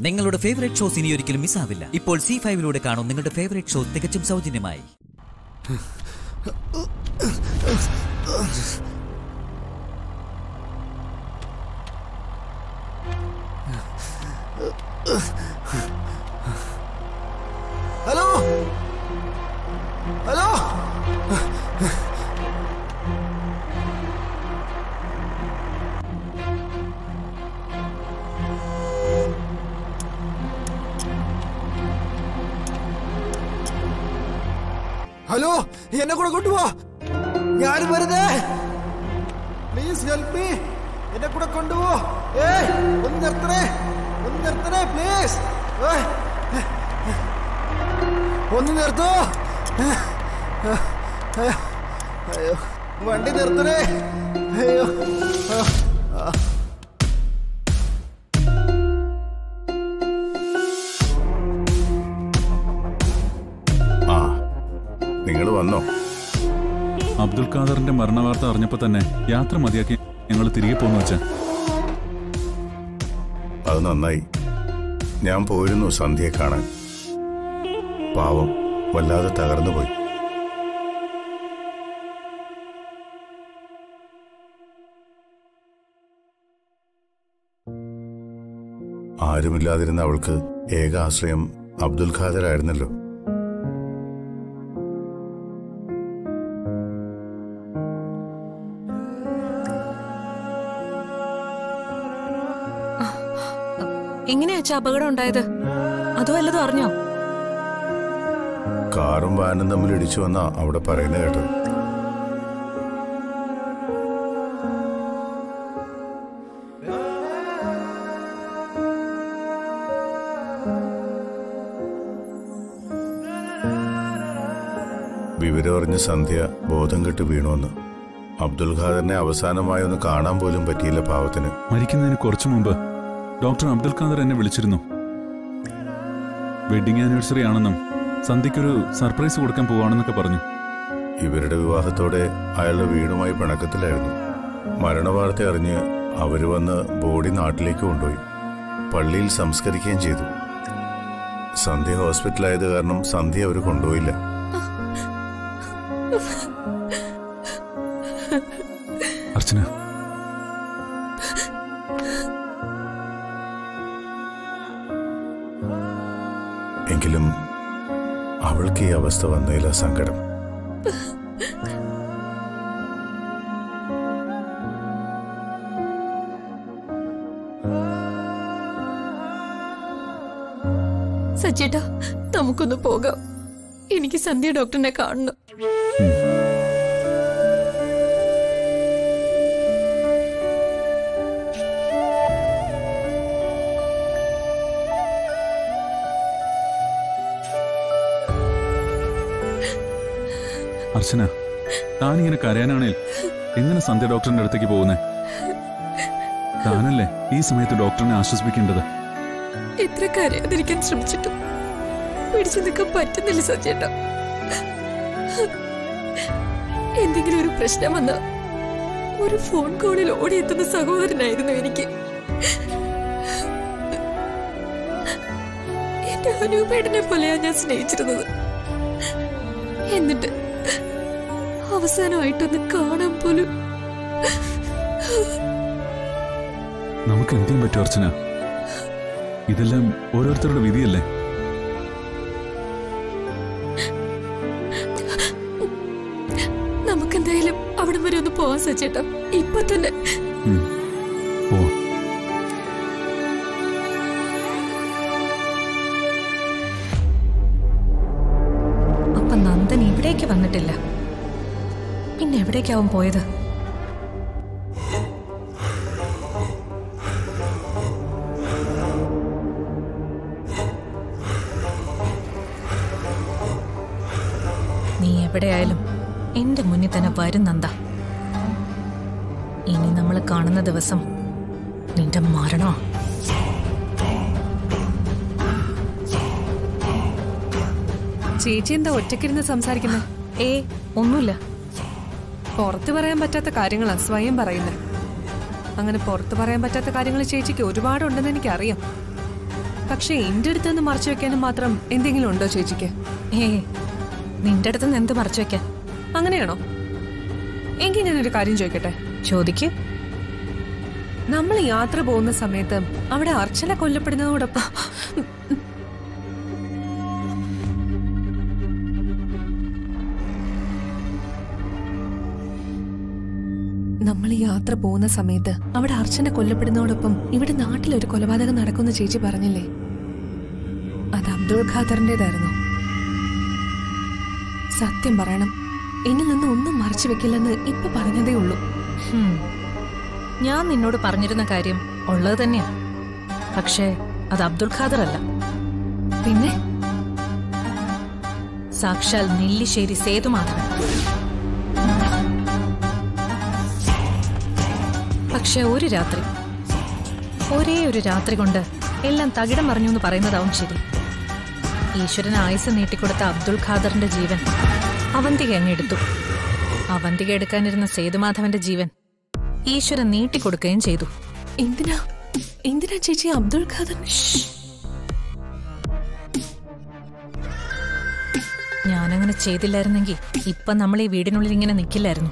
നിങ്ങളുടെ favourite shows ഇനി ഒരിക്കലും മിസ്സാവില്ല ഇപ്പോൾ സി ഫൈവിലൂടെ കാണും നിങ്ങളുടെ ഫേവറേറ്റ് ഷോ തികച്ചും സൗജന്യമായി ഹലോ ഹലോ ഹലോ എന്നെ കൂടെ കൊണ്ടുപോ ഞാനും വരുന്നേ പ്ലീസ് ഹെൽപ്പ് മീ എന്നെ കൂടെ കൊണ്ടുപോ ഏ ഒന്ന് നിർത്തണേ ഒന്ന് നിർത്തണേ പ്ലീസ് ഒന്ന് നിർത്തോ അയ്യോ വണ്ടി നിർത്തണേ അയ്യോ ആ നിങ്ങൾ വന്നോ അബ്ദുൽ ഖാദറിന്റെ മരണവാർത്ത അറിഞ്ഞപ്പോ തന്നെ യാത്ര മതിയാക്കി ഞങ്ങൾ തിരികെ പോന്നു വെച്ചാ അത് നന്നായി ഞാൻ പോയിരുന്നു സന്ധ്യയെ കാണാൻ പാവം വല്ലാതെ തകർന്നുപോയി ആരുമില്ലാതിരുന്ന അവൾക്ക് ഏക ആശ്രയം അബ്ദുൽ ഖാദർ ആയിരുന്നല്ലോ എങ്ങനെയാ അച്ഛാ അപകടം ഉണ്ടായത് അതോ വല്ലതും അറിഞ്ഞോ കാറും വാനും തമ്മിൽ ഇടിച്ചു വന്നാ അവിടെ പറയുന്നത് കേട്ടത് വിവരമറിഞ്ഞ സന്ധ്യ ബോധം കെട്ട് വീണുവന്ന് അബ്ദുൽ ഖാദറിനെ അവസാനമായി ഒന്ന് കാണാൻ പോലും പറ്റിയില്ല പാവത്തിന് മരിക്കുന്നതിന് കുറച്ചു മുമ്പ് ഡോക്ടർ അബ്ദുൽ ഖാദർ എന്നെ വിളിച്ചിരുന്നു വെഡിങ് ആനിവേഴ്സറി ആണെന്നും സന്ധ്യയ്ക്കൊരു സർപ്രൈസ് കൊടുക്കാൻ പോവാണെന്നൊക്കെ പറഞ്ഞു ഇവരുടെ വിവാഹത്തോടെ അയാളുടെ വീടുമായി പിണക്കത്തിലായിരുന്നു മരണവാർത്ത അറിഞ്ഞ് അവര് വന്ന് ബോഡി നാട്ടിലേക്ക് കൊണ്ടുപോയി പള്ളിയിൽ സംസ്കരിക്കുകയും ചെയ്തു സന്ധ്യ ഹോസ്പിറ്റലായത് കാരണം സന്ധ്യ അവർ കൊണ്ടുപോയില്ല അർച്ചന എങ്കിലും അവൾക്ക് ഈ അവസ്ഥ വന്നതിലാ സങ്കടം സച്ചേട്ടാ നമുക്കൊന്ന് പോകാം എനിക്ക് സന്ധ്യ ഡോക്ടറിനെ കാണണം അർച്ചന താനിങ്ങനെ കരയാനാണേൽ എങ്ങനെ സന്ധ്യ ഡോക്ടറിന്റെ അടുത്തേക്ക് പോകുന്നേ താനല്ലേ ഈ സമയത്ത് ഡോക്ടറിനെ ആശ്വസിപ്പിക്കേണ്ടത് എത്ര കരയാതിരിക്കാൻ ശ്രമിച്ചിട്ടും പിടിച്ചു നിൽക്കാൻ പറ്റുന്നില്ല സച്ചേട്ടാ എന്തെങ്കിലും ഒരു പ്രശ്നം വന്ന ഒരു ഫോൺ കോളിൽ ഓടിയെത്തുന്ന സഹോദരനായിരുന്നു എനിക്ക് എന്റെ അനൂപേടനെ പോലെയാ ഞാൻ സ്നേഹിച്ചിരുന്നത് എന്നിട്ട് അവസാനമായിട്ടൊന്ന് കാണാൻ പോലും നമുക്ക് എന്ത് ചെയ്യാൻ പറ്റും അർച്ചന ഇതെല്ലാം ഓരോരുത്തരുടെ വിധിയല്ലേ നമുക്കെന്തായാലും അവിടെ വരെ ഒന്ന് പോവാൻ സച്ചേട്ടാ ഇപ്പൊ തന്നെ ഉം. പോവാം അപ്പൊ നന്ദൻ ഇവിടേക്ക് വന്നിട്ടില്ല പിന്നെ എവിടേക്കാവും പോയത് നീ എവിടെയായാലും എന്റെ മുന്നിൽ തന്നെ വരും നന്ദ ഇനി നമ്മൾ കാണുന്ന ദിവസം നിന്റെ മരണോ ചേച്ചി എന്താ ഒറ്റക്കിരുന്ന് സംസാരിക്കുന്നത് ഏ ഒന്നുമില്ല പുറത്തു പറയാൻ പറ്റാത്ത കാര്യങ്ങളാ സ്വയം പറയുന്നത് അങ്ങനെ പുറത്തു പറയാൻ പറ്റാത്ത കാര്യങ്ങൾ ചേച്ചിക്ക് ഒരുപാടുണ്ടെന്ന് എനിക്കറിയാം പക്ഷെ എന്റെ അടുത്ത് നിന്ന് മറച്ചു വെക്കാനും മാത്രം എന്തെങ്കിലും ഉണ്ടോ ചേച്ചിക്ക് ഏ നിന്റെ അടുത്ത് നിന്ന് എന്ത് മറച്ചു വെക്കാൻ അങ്ങനെയാണോ എങ്കിൽ ഞാനൊരു കാര്യം ചോദിക്കട്ടെ ചോദിക്ക് നമ്മൾ യാത്ര പോകുന്ന സമയത്ത് അവിടെ അർച്ചന കൊല്ലപ്പെടുന്നതോടൊപ്പം നമ്മൾ ഈ യാത്ര പോകുന്ന സമയത്ത് അവിടെ അർച്ചന കൊല്ലപ്പെടുന്നതോടൊപ്പം ഇവിടെ നാട്ടിലൊരു കൊലപാതകം നടക്കുന്ന ചേച്ചി പറഞ്ഞില്ലേ അത് അബ്ദുൾ ഖാദറിന്റേതായിരുന്നു സത്യം പറയണം എന്നിൽ നിന്ന് ഒന്നും മറച്ചു വെക്കില്ലെന്ന് ഇപ്പൊ പറഞ്ഞതേ ഉള്ളൂ ഹും. ഞാൻ നിന്നോട് പറഞ്ഞിരുന്ന കാര്യം ഉള്ളത് തന്നെയാ പക്ഷേ അത് അബ്ദുൽ ഖാദർ അല്ല പിന്നെ സാക്ഷാൽ നെല്ലിശ്ശേരി സേതുമാധവൻ പക്ഷെ ഒരു രാത്രി ഒരേ ഒരു രാത്രി കൊണ്ട് എല്ലാം തകിടം മറിഞ്ഞു എന്ന് പറയുന്നതാവും ശരി ഈശ്വരൻ ആയുസ് നീട്ടിക്കൊടുത്ത അബ്ദുൽ ഖാദറിന്റെ ജീവൻ അവന്തിക അങ്ങെടുത്തു അവന്തിക എടുക്കാനിരുന്ന സേതുമാധവന്റെ ജീവൻ ഈശ്വരൻ നീട്ടിക്കൊടുക്കുകയും ചെയ്തു എന്തിനാ എന്തിനാ ചേച്ചി അബ്ദുൾ ഖാദർ ഞാനങ്ങനെ ചെയ്തില്ലായിരുന്നെങ്കിൽ ഇപ്പൊ നമ്മൾ ഈ വീടിനുള്ളിൽ ഇങ്ങനെ നിൽക്കില്ലായിരുന്നു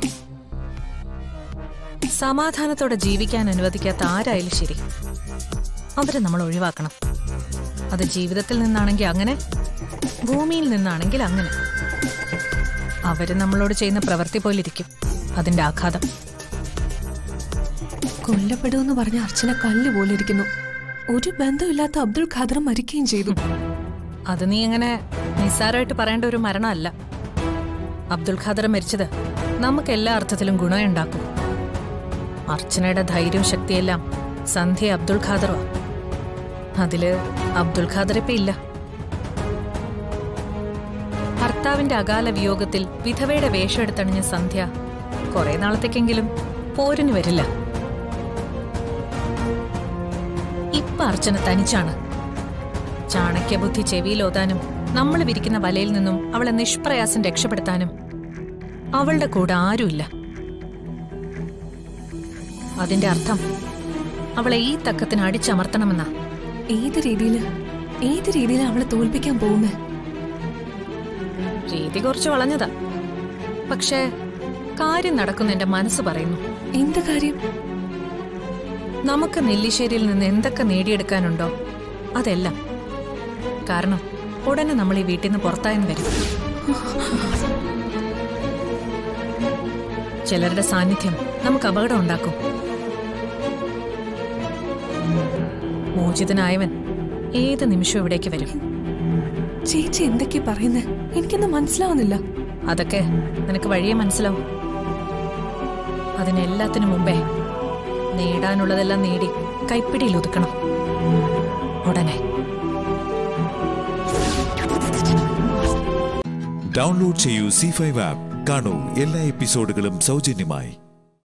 സമാധാനത്തോടെ ജീവിക്കാൻ അനുവദിക്കാത്ത ആരായാലും ശരി അവരെ നമ്മൾ ഒഴിവാക്കണം അത് ജീവിതത്തിൽ നിന്നാണെങ്കിൽ അങ്ങനെ ഭൂമിയിൽ നിന്നാണെങ്കിൽ അങ്ങനെ അവര് നമ്മളോട് ചെയ്യുന്ന പ്രവൃത്തി പോലിരിക്കും അതിന്റെ ആഘാതം കൊല്ലപ്പെടുമെന്ന് പറഞ്ഞ അർച്ചന കല്ല് പോലെ ഇരിക്കുന്നു ഒരു ബന്ധമില്ലാത്ത അബ്ദുൾ ഖാദർ മരിക്കുകയും ചെയ്തു അത് നീ അങ്ങനെ നിസ്സാരമായിട്ട് പറയേണ്ട ഒരു മരണമല്ല അബ്ദുൽ ഖാദർ മരിച്ചത് നമുക്ക് എല്ലാ അർത്ഥത്തിലും ഗുണമുണ്ടാക്കും അർച്ചനയുടെ ധൈര്യവും ശക്തിയെല്ലാം സന്ധ്യ അബ്ദുൽ ഖാദറോ അതില് അബ്ദുൽ ഖാദർ ഇപ്പൊ ഇല്ല ഭർത്താവിന്റെ അകാല വിയോഗത്തിൽ വിധവയുടെ വേഷം എടുത്തണിഞ്ഞ സന്ധ്യ കുറെ നാളത്തേക്കെങ്കിലും പോരിന് വരില്ല ഇപ്പൊ അർച്ചന തനിച്ചാണ് ചാണക്യബുദ്ധി ചെവിയിലോതാനും നമ്മൾ വിരിക്കുന്ന വലയിൽ നിന്നും അവളെ നിഷ്പ്രയാസം രക്ഷപ്പെടുത്താനും അവളുടെ കൂടെ ആരുമില്ല അതിന്റെ അർത്ഥം അവളെ ഈ തക്കത്തിന് അടിച്ചമർത്തണമെന്നാ ഏത് രീതിയില് ഏത് രീതിയിലാ അവളെ തോൽപ്പിക്കാൻ പോകുന്നത് രീതി കുറച്ച് വളഞ്ഞതാ പക്ഷേ കാര്യം നടക്കുന്ന എന്റെ മനസ്സ് പറയുന്നു എന്ത് കാര്യം നമുക്ക് നെല്ലിശ്ശേരിയിൽ നിന്ന് എന്തൊക്കെ നേടിയെടുക്കാനുണ്ടോ അതെല്ലാം കാരണം ഉടനെ നമ്മൾ ഈ വീട്ടിൽ നിന്ന് പുറത്തായെന്ന് വരും ചിലരുടെ സാന്നിധ്യം നമുക്ക് അപകടം ഉണ്ടാക്കും മോചിതനായവൻ ഏത് നിമിഷവും ഇവിടേക്ക് വരും ചേച്ചി എന്തൊക്കെയാ പറയുന്നത് എനിക്കൊന്നും മനസ്സിലാവുന്നില്ല അതൊക്കെ നിനക്ക് വഴിയെ മനസ്സിലാവും അതിനെല്ലാത്തിനു മുമ്പേ നേടാനുള്ളതെല്ലാം നേടി കൈപ്പിടിയിൽ ഒതുക്കണം ഉടനെ ഡൗൺലോഡ് ചെയ്യൂ സി ഫൈവ് ആപ്പ് കാണൂ എല്ലാ എപ്പിസോഡുകളും സൗജന്യമായി